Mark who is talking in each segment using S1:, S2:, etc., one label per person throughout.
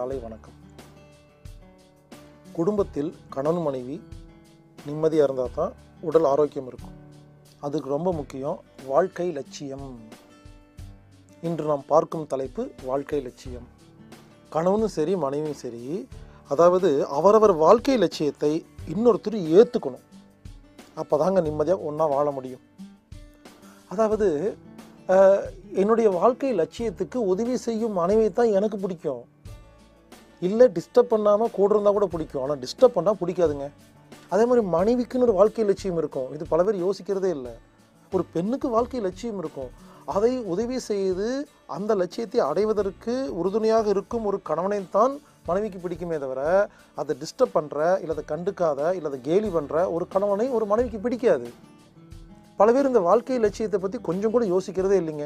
S1: காலை வணக்கம் குடும்பத்தில் கணவன் மனைவி நிம்மதியாக இருந்தால் தான் உடல் ஆரோக்கியம் இருக்கும் அதுக்கு ரொம்ப முக்கியம் வாழ்க்கை லட்சியம் இன்று நாம் பார்க்கும் தலைப்பு வாழ்க்கை லட்சியம் கணவனும் சரி மனைவியும் சரி அதாவது அவரவர் வாழ்க்கை லட்சியத்தை இன்னொருத்தர் ஏற்றுக்கணும் அப்போ தாங்க நிம்மதியாக ஒன்றா வாழ முடியும் அதாவது அஹ், என்னுடைய வாழ்க்கை லட்சியத்துக்கு உதவி செய்யும் மனைவி தான் எனக்கு பிடிக்கும் இல்லை டிஸ்டர்ப் பண்ணாமல் கூட இருந்தால் கூட பிடிக்கும் ஆனால் டிஸ்டர்ப் பண்ணால் பிடிக்காதுங்க அதே மாதிரி மனைவிக்குன்னு ஒரு வாழ்க்கை லட்சியம் இருக்கும் இது பல பேர் யோசிக்கிறதே இல்லை ஒரு பெண்ணுக்கு வாழ்க்கை லட்சியம் இருக்கும் அதை உதவி செய்து அந்த லட்சியத்தை அடைவதற்கு உறுதுணையாக இருக்கும் ஒரு கணவனை தான் மனைவிக்கு பிடிக்குமே தவிர அதை டிஸ்டர்ப் பண்ணுற இல்லை அதை கண்டுக்காத இல்லை அதை கேலி பண்ணுற ஒரு கணவனை ஒரு மனைவிக்கு பிடிக்காது பல பேர் இந்த வாழ்க்கை லட்சியத்தை பற்றி கொஞ்சம் கூட யோசிக்கிறதே இல்லைங்க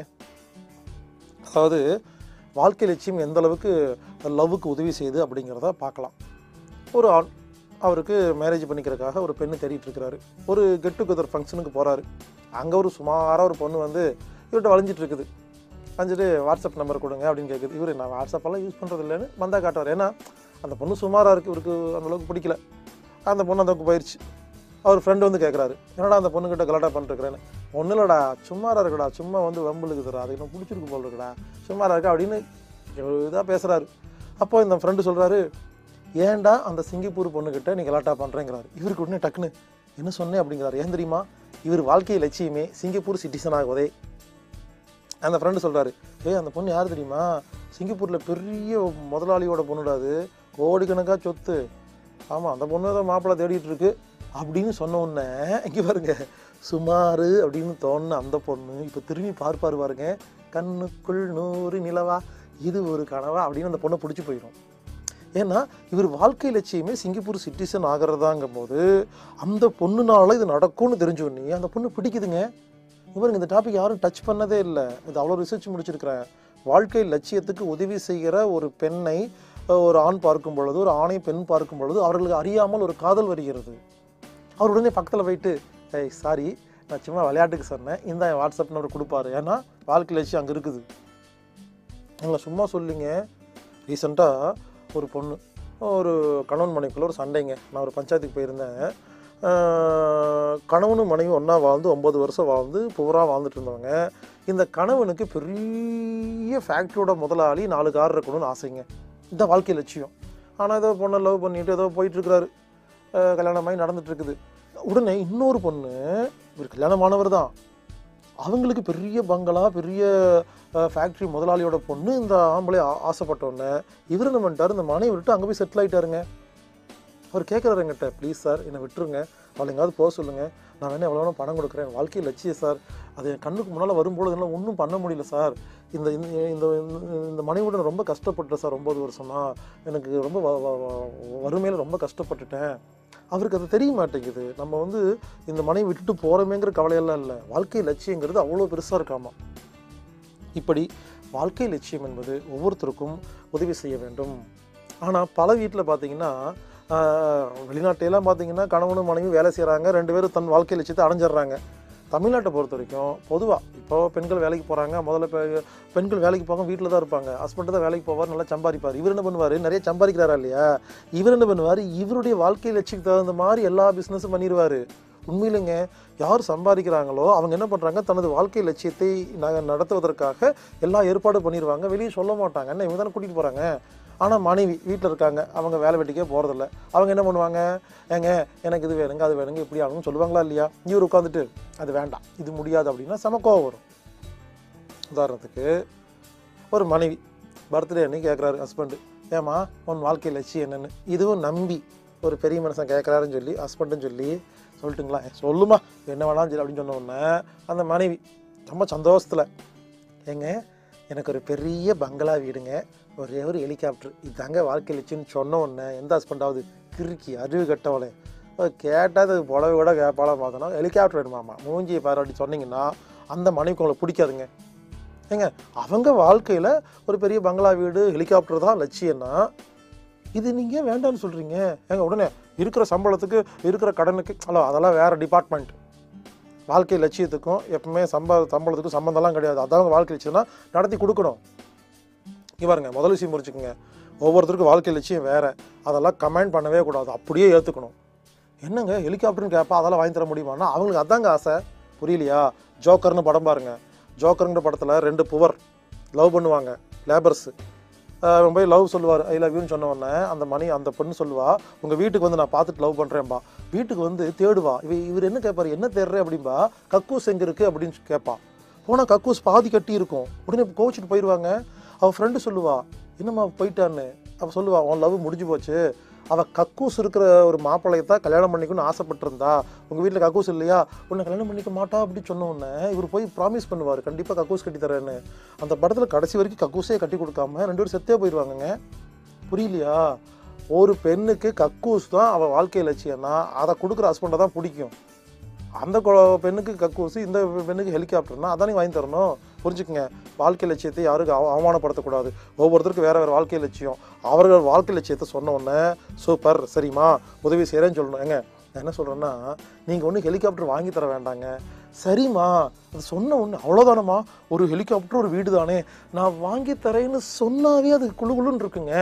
S1: அதாவது வாழ்க்கை லட்சியம் எந்த அளவுக்கு லவ்வுக்கு உதவி செய்யுது அப்படிங்கிறத பார்க்கலாம் ஒரு ஆண் அவருக்கு மேரேஜ் பண்ணிக்கிறதுக்காக ஒரு பெண்ணு தேடிட்டு இருக்கிறாரு ஒரு கெட் டுகெதர் ஃபங்க்ஷனுக்கு போகிறாரு அங்கே ஒரு சுமாராக ஒரு பொண்ணு வந்து இவர்கிட்ட வளைஞ்சிட்டு இருக்குது வளைஞ்சிட்டு வாட்ஸ்அப் நம்பர் கொடுங்க அப்படின்னு கேட்குது இவர் நான் வாட்ஸ்அப்பெல்லாம் யூஸ் பண்ணுறது இல்லைன்னு வந்தா காட்டுவார் ஏன்னா அந்த பொண்ணு சுமாராக இருக்குது இவருக்கு அந்த அளவுக்கு பிடிக்கல அந்த பொண்ணு அந்த அளவுக்கு போயிடுச்சு அவர் ஃப்ரெண்டு வந்து கேட்குறாரு என்னடா அந்த பொண்ணுக்கிட்ட கலாட்டா பண்ணிருக்கிறேன்னு ஒன்றும் இல்லைடா சும்மாரா இருக்குடா சும்மா வந்து வம்புலுக்குதுடா அது இன்னும் பிடிச்சிருக்கு போல் இருக்குடா சும்மாரா இருக்கா அப்படின்னு இதாக பேசுகிறாரு அப்போ இந்த ஃப்ரெண்டு சொல்கிறாரு ஏன்டா அந்த சிங்கப்பூர் பொண்ணுக்கிட்ட நீ கலாட்டா பண்ணுறேங்கிறாரு இவருக்கு உடனே டக்குன்னு என்ன சொன்னேன் அப்படிங்கிறாரு ஏன் தெரியுமா இவர் வாழ்க்கை லட்சியமே சிங்கப்பூர் சிட்டிசன் ஆகுவதே அந்த ஃப்ரெண்டு சொல்கிறாரு ஏய் அந்த பொண்ணு யார் தெரியுமா சிங்கப்பூரில் பெரிய முதலாளியோட பொண்ணுடா அது கோடிக்கணக்காக சொத்து ஆமாம் அந்த பொண்ணு தான் மாப்பிள்ளை தேடிட்டு இருக்கு அப்படின்னு சொன்ன உடனே இங்கே பாருங்க சுமாரு அப்படின்னு தோணுன அந்த பொண்ணு இப்போ திரும்பி பார்ப்பாரு பாருங்க கண்ணுக்குள் நூறு நிலவா இது ஒரு கனவா அப்படின்னு அந்த பொண்ணை பிடிச்சி போயிடும் ஏன்னா இவர் வாழ்க்கை லட்சியமே சிங்கப்பூர் சிட்டிசன் ஆகிறதாங்கும் போது அந்த பொண்ணுனால இது நடக்கும்னு தெரிஞ்ச உடனே அந்த பொண்ணு பிடிக்குதுங்க இவருங்க இந்த டாபிக் யாரும் டச் பண்ணதே இல்லை இது அவ்வளோ ரிசர்ச் முடிச்சிருக்கிறேன் வாழ்க்கை லட்சியத்துக்கு உதவி செய்கிற ஒரு பெண்ணை அஹ், ஒரு ஆண் பார்க்கும் பொழுது ஒரு ஆணை பெண் பார்க்கும் பொழுது அவர்களுக்கு அறியாமல் ஒரு காதல் வருகிறது அவர் உடனே பக்கத்தில் போயிட்டு ஏய் சாரி நான் சும்மா விளையாட்டுக்கு சொன்னேன் இந்த வாட்ஸ்அப் நம்பர் கொடுப்பாரு ஏன்னா வாழ்க்கை லட்சியம் அங்கே இருக்குது இல்லை சும்மா சொல்லிங்க ரீசெண்டாக ஒரு பொண்ணு ஒரு கணவன் மனைவிக்குள்ள ஒரு சண்டைங்க நான் ஒரு பஞ்சாயத்துக்கு போயிருந்தேன் ஆஹ் கணவனும் மனைவி ஒன்றா வாழ்ந்து ஒம்பது வருஷம் வாழ்ந்து பூரா வாழ்ந்துட்டு இருந்தவங்க இந்த கணவனுக்கு பெரிய ஃபேக்ட்ரியோட முதலாளி நாலு கார் இருக்கணும்னு ஆசைங்க இந்த வாழ்க்கை லட்சியம் ஆனால் ஏதோ பொண்ணை லவ் பண்ணிட்டு ஏதோ போயிட்டுருக்கிறாரு கல்யாணமாகி நடந்துட்டு இருக்குது உடனே இன்னொரு பொண்ணு இவர் கல்யாணமானவர் தான் அவங்களுக்கு பெரிய பங்களா பெரிய ஃபேக்ட்ரி முதலாளியோட பொண்ணு இந்த ஆம்பளை ஆ- ஆசைப்பட்ட உடனே இவர் என்ன பண்ணிட்டாரு இந்த மனைவி விட்டு அங்கே போய் செட்டில் ஆயிட்டாருங்க அவர் கேட்குறாரு என்கிட்ட ப்ளீஸ் சார் என்னை விட்டுருங்க அவளை எங்காவது போக சொல்லுங்கள் நான் வேணா எவ்வளோ வேணா பணம் கொடுக்குறேன் என் வாழ்க்கை லட்சியம் சார் அது என் கண்ணுக்கு முன்னால் வரும்பொழுது என்னால் ஒன்றும் பண்ண முடியல சார் இந்த இந்த இந்த இந்த மனைவியோட நான் ரொம்ப கஷ்டப்பட்டேன் சார் ஒம்பது வருஷமா எனக்கு ரொம்ப வ- வ- வ- வறுமையில் ரொம்ப கஷ்டப்பட்டுட்டேன் அவருக்கு அது தெரிய மாட்டேங்குது நம்ம வந்து இந்த மனைவி விட்டுட்டு போகிறோமேங்கிற கவலையெல்லாம் இல்லை வாழ்க்கை லட்சியங்கிறது அவ்வளோ பெருசாக இருக்காமா இப்படி வாழ்க்கை லட்சியம் என்பது ஒவ்வொருத்தருக்கும் உதவி செய்ய வேண்டும் ஆனால் பல வீட்டில் பார்த்தீங்கன்னா ஆஹ், வெளிநாட்டிலலாம் பார்த்தீங்கன்னா கணவனும் மனைவி வேலை செய்கிறாங்க ரெண்டு பேரும் தன் வாழ்க்கை லட்சியத்தை அடைஞ்சிடுறாங்க தமிழ்நாட்டை பொறுத்த வரைக்கும் பொதுவாக இப்போ பெண்கள் வேலைக்கு போகிறாங்க முதல்ல பெ- பெண்கள் வேலைக்கு போக வீட்டில் தான் இருப்பாங்க ஹஸ்பண்ட் தான் வேலைக்கு போவார் நல்லா சம்பாதிப்பார் இவர் என்ன பண்ணுவார் நிறைய சம்பாதிக்கிறாரா இல்லையா இவர் என்ன பண்ணுவார் இவருடைய வாழ்க்கை லட்சியத்துக்கு தகுந்த மாதிரி எல்லா பிஸ்னஸும் பண்ணிடுவார் உண்மையிலேங்க யார் சம்பாதிக்கிறாங்களோ அவங்க என்ன பண்ணுறாங்க தனது வாழ்க்கை லட்சியத்தை ந- நடத்துவதற்காக எல்லா ஏற்பாடும் பண்ணிடுவாங்க வெளியே சொல்ல மாட்டாங்க என்ன இவங்க தானே கூட்டிகிட்டு போகிறாங்க ஆனால் மனைவி வீட்டில் இருக்காங்க அவங்க வேலை வெட்டிக்கே போகிறதில்ல அவங்க என்ன பண்ணுவாங்க ஏங்க எனக்கு இது வேணுங்க அது வேணுங்க இப்படி ஆகணும்னு சொல்லுவாங்களா இல்லையா இவர் உட்காந்துட்டு அது வேண்டாம் இது முடியாது அப்படின்னா செம கோவம் வரும் உதாரணத்துக்கு ஒரு மனைவி பர்த்டே அன்னைக்கு கேட்குறாரு ஹஸ்பண்டு ஏம்மா உன் வாழ்க்கை லட்சியம் என்னன்னு இதுவும் நம்பி ஒரு பெரிய மனுஷன் கேட்குறாருன்னு சொல்லி ஹஸ்பண்டுன்னு சொல்லி சொல்லட்டுங்களா "ஏ, சொல்லுமா என்ன வேணாலும் சரி அப்படின்னு சொன்ன உடனே அந்த மனைவி ரொம்ப சந்தோஷத்தில் ஏங்க எனக்கு ஒரு பெரிய பங்களா வீடுங்க ஒரே ஒரு ஹெலிகாப்டர் இதாங்க வாழ்க்கை லட்சியம்னு சொன்ன உடனே எந்த ஹஸ்பண்டாவது கிறுக்கி அறிவு கட்டவளே கேட்டால் அது புடவை விட கேட்பால பார்த்தோன்னா ஹெலிகாப்டர் வேணுமாமா மூஞ்சியை பாராட்டி சொன்னீங்கன்னா அந்த மனைவிக்கு உங்களுக்கு பிடிக்காதுங்க ஏங்க அவங்க வாழ்க்கையில் ஒரு பெரிய பங்களா வீடு ஹெலிகாப்டர் தான் லட்சியம்னா இது நீங்கள் வேண்டாம்னு சொல்கிறீங்க ஏங்க உடனே இருக்கிற சம்பளத்துக்கு இருக்கிற கடனுக்கு ஹலோ அதெல்லாம் வேறு டிபார்ட்மெண்ட் வாழ்க்கை லட்சியத்துக்கும் எப்பவுமே சம்ப சம்பளத்துக்கும் சம்மந்தம்லாம் கிடையாது அதான் வாழ்க்கை லட்சியம்னா நடத்தி கொடுக்கணும் இங்க பாருங்க முதல் விஷயம் புரிச்சுக்கோங்க ஒவ்வொருத்தருக்கும் வாழ்க்கை லட்சியம் வேறு அதெல்லாம் கமெண்ட் பண்ணவே கூடாது அப்படியே ஏற்றுக்கணும் என்னங்க ஹெலிகாப்டர்னு கேட்பா அதெல்லாம் வாங்கி தர முடியுமான்னா அவங்களுக்கு அதாங்க ஆசை புரியலையா ஜோக்கர்னு படம் பாருங்க ஜோக்கருங்கிற படத்தில் ரெண்டு புவர் லவ் பண்ணுவாங்க லேபர்ஸு போய் லவ் சொல்லுவார் ஐ லவ் யூன்னு சொன்ன உடனே அந்த மணி அந்த பொண்ணு சொல்லுவா உங்கள் வீட்டுக்கு வந்து நான் பார்த்துட்டு லவ் பண்ணுறேன்பா வீட்டுக்கு வந்து தேடுவா இவ இவர் என்ன கேட்பாரு என்ன தேடுற அப்படின்பா கக்கூஸ் எங்கே இருக்குது அப்படின்னு கேட்பா போனால் கக்கூஸ் பாதி கட்டி இருக்கும் உடனே கோவிச்சுட்டு போயிடுவாங்க அவள் ஃப்ரெண்டு சொல்லுவா என்னம்மா போயிட்டான்னு அவள் சொல்லுவா உன் லவ் முடிஞ்சு போச்சு அவள் கக்கூஸ் இருக்கிற ஒரு மாப்பிள்ளையை தான் கல்யாணம் பண்ணிக்கணும்னு ஆசைப்பட்டிருந்தா உங்கள் வீட்டில் கக்கூஸ் இல்லையா உன்னை கல்யாணம் பண்ணிக்க மாட்டா அப்படின்னு சொன்ன உடனே இவர் போய் ப்ராமிஸ் பண்ணுவார் கண்டிப்பாக கக்கூஸ் கட்டி தரேன்னு அந்த படத்தில் கடைசி வரைக்கும் கக்கூஸே கட்டி கொடுக்காம ரெண்டு பேரும் செத்தே போயிடுவாங்கங்க புரியலையா ஒரு பெண்ணுக்கு கக்கூஸ் தான் அவள் வாழ்க்கை லட்சியம்னா அதை கொடுக்குற ஹஸ்பண்டை தான் பிடிக்கும் அந்த கொ- பெண்ணுக்கு கக்கூஸ் இந்த பெண்ணுக்கு ஹெலிகாப்டர்னா அதானே வாங்கி தரணும் புரிஞ்சுக்குங்க வாழ்க்கை லட்சியத்தை யாருக்கும் அவ- அவமானப்படுத்தக்கூடாது ஒவ்வொருத்தருக்கும் வேற வேற வாழ்க்கை லட்சியம் அவர்கள் வாழ்க்கை லட்சியத்தை சொன்ன உடனே சூப்பர் சரிம்மா உதவி செய்கிறேன்னு சொல்லணும் ஏங்க நான் என்ன சொல்கிறேன்னா நீங்கள் ஒன்றும் ஹெலிகாப்டர் வாங்கி தர வேண்டாங்க சரிம்மா அது சொன்ன ஒன்று அவ்வளோதானம்மா ஒரு ஹெலிகாப்டர் ஒரு வீடு தானே நான் வாங்கி தரேன்னு சொன்னாவே அது குளு குளுன்னு இருக்குங்க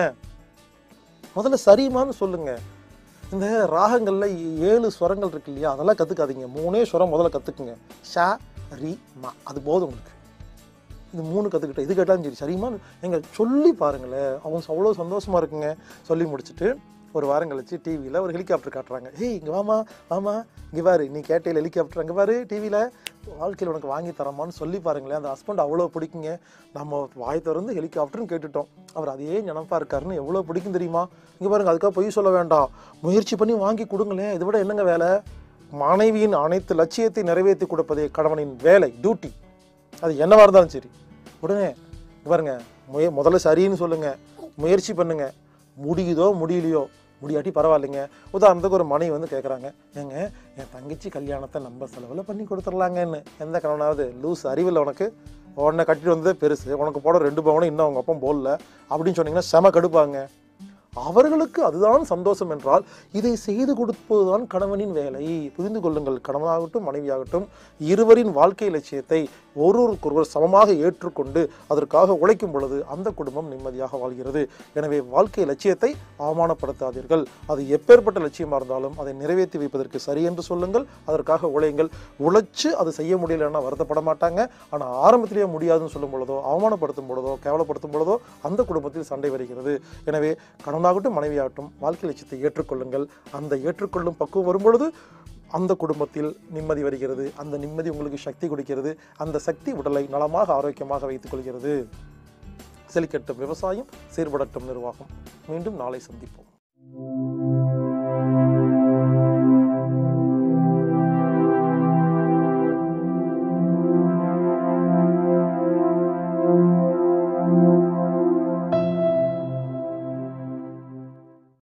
S1: முதல்ல சரிம்மான்னு சொல்லுங்க இந்த ராகங்கள்ல ஏழு ஸ்வரங்கள் இருக்கு இல்லையா அதெல்லாம் கற்றுக்காதீங்க மூணே ஸ்வரம் முதல்ல கற்றுக்குங்க ஷா ரி மா அது போதும் உங்களுக்கு இது மூணு கற்றுக்கிட்டேன் இது கேட்டாலும் சரி சரிம்மா எங்க சொல்லி பாருங்களேன் அவங்க அவ்வளோ சந்தோஷமா இருக்குங்க சொல்லி முடிச்சுட்டு ஒரு வாரம் கழிச்சு டிவியில் ஒரு ஹெலிகாப்டர் காட்டுறாங்க ஏய் இங்கே வாமா வாமா இங்கே பாரு நீ கேட்டையில் ஹெலிகாப்டர் அங்கே பாரு டிவியில் வாழ்க்கையில் உனக்கு வாங்கி தரமான்னு சொல்லி பாருங்களேன் அந்த ஹஸ்பண்ட் அவ்வளோ பிடிக்குங்க நம்ம வாய் திறந்து ஹெலிகாப்டர்னு கேட்டுட்டோம் அவர் அதே நினப்பா இருக்காருன்னு எவ்வளோ பிடிக்கும் தெரியுமா இங்கே பாருங்க அதுக்காக பொய் சொல்ல வேண்டாம் முயற்சி பண்ணி வாங்கி கொடுங்களேன் இதை விட என்னங்க வேலை மனைவியின் அனைத்து லட்சியத்தை நிறைவேற்றி கொடுப்பதே கணவனின் வேலை டியூட்டி அது என்னவா இருந்தாலும் சரி உடனே இங்க பாருங்க முய முதல்ல சரின்னு சொல்லுங்க முயற்சி பண்ணுங்க முடியுதோ முடியலையோ முடியாட்டி பரவாயில்லைங்க உதாரணத்துக்கு ஒரு மனைவி வந்து கேட்குறாங்க ஏங்க என் தங்கச்சி கல்யாணத்தை நம்ம செலவில் பண்ணி கொடுத்துடலாங்கன்னு எந்த கணவனாவது லூஸ் அறிவில் உனக்கு உடனே கட்டிட்டு வந்ததே பெருசு உனக்கு போட ரெண்டு பவனும் இன்னும் அவங்க அப்பம் போடல அப்படின்னு சொன்னீங்கன்னா செம கடுப்பாங்க அவர்களுக்கு அதுதான் சந்தோஷம் என்றால் இதை செய்து கொடுப்பதுதான் கணவனின் வேலை புரிந்து கொள்ளுங்கள் கணவனாகட்டும் மனைவியாகட்டும் இருவரின் வாழ்க்கை லட்சியத்தை ஒருவருக்கொருவர் சமமாக ஏற்றுக்கொண்டு அதற்காக உழைக்கும் பொழுது அந்த குடும்பம் நிம்மதியாக வாழ்கிறது எனவே வாழ்க்கை லட்சியத்தை அவமானப்படுத்தாதீர்கள் அது எப்பேற்பட்ட லட்சியமாக இருந்தாலும் அதை நிறைவேற்றி வைப்பதற்கு சரி என்று சொல்லுங்கள் அதற்காக உழையுங்கள் உழைச்சு அது செய்ய முடியலைன்னா வருத்தப்பட மாட்டாங்க ஆனால் ஆரம்பத்திலேயே முடியாதுன்னு சொல்லும் பொழுதோ அவமானப்படுத்தும் பொழுதோ கேவலப்படுத்தும் பொழுதோ அந்த குடும்பத்தில் சண்டை வருகிறது எனவே கணவனாகட்டும் மனைவியாகட்டும் வாழ்க்கை லட்சியத்தை ஏற்றுக்கொள்ளுங்கள் அந்த ஏற்றுக்கொள்ளும் பக்குவம் வரும்பொழுது அந்த குடும்பத்தில் நிம்மதி வருகிறது அந்த நிம்மதி உங்களுக்கு சக்தி கொடுக்கிறது அந்த சக்தி உடலை நலமாக ஆரோக்கியமாக வைத்துக் கொள்கிறது செழிக்கட்டும் விவசாயம் சீர்படட்டும் நிர்வாகம் மீண்டும் நாளை சந்திப்போம்